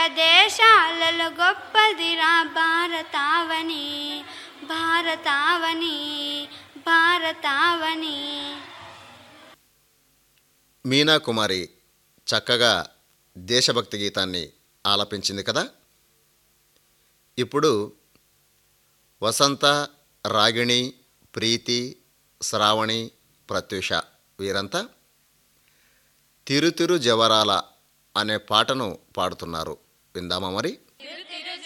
దేశాలలో గొప్పదిరా భారతావని భారతావని భారతావని మీనా కుమారి చక్కగా దేశభక్తి గీతాన్ని ఆలపించింది కదా ఇప్పుడు వసంత రాగిణి ప్రీతి శ్రావణి ప్రత్యూష వీరంతా తిరుతిరు జవరాల అనే పాటను పాడుతున్నారు విందామా మరి తిరు తిరు